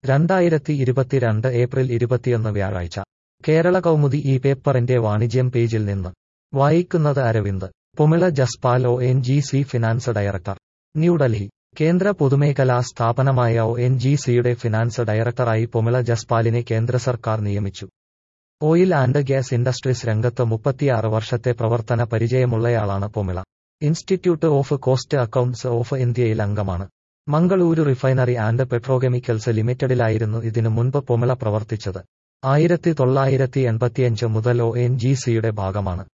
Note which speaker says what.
Speaker 1: രണ്ടായിരത്തി ഇരുപത്തിരണ്ട് ഏപ്രിൽ ഇരുപത്തിയൊന്ന് വ്യാഴാഴ്ച കേരള കൗമുദി ഈ പേപ്പറിന്റെ വാണിജ്യം പേജിൽ നിന്ന് വായിക്കുന്നത് Aravind Pomila Jaspal O N G C finance director New Delhi കേന്ദ്ര പൊതുമേഖലാ സ്ഥാപനമായ ഒ എൻ ജി സിയുടെ ഫിനാൻസ് ഡയറക്ടറായി പൊമിള ജസ്പാലിനെ കേന്ദ്ര സർക്കാർ നിയമിച്ചു ഓയിൽ ആൻഡ് ഗ്യാസ് ഇൻഡസ്ട്രീസ് രംഗത്ത് മുപ്പത്തിയാറ് വർഷത്തെ പ്രവർത്തന പരിചയമുള്ളയാളാണ് Pomila institute of cost accounts of ഇന്ത്യയിൽ അംഗമാണ് മംഗളൂരു റിഫൈനറി ആൻഡ് പെട്രോകെമിക്കൽസ് ലിമിറ്റഡിലായിരുന്നു ഇതിനു മുൻപ് പൊമിള പ്രവർത്തിച്ചത് ആയിരത്തി തൊള്ളായിരത്തി എൺപത്തിയഞ്ച് മുതൽ ഒ എൻ ജി സിയുടെ ഭാഗമാണ്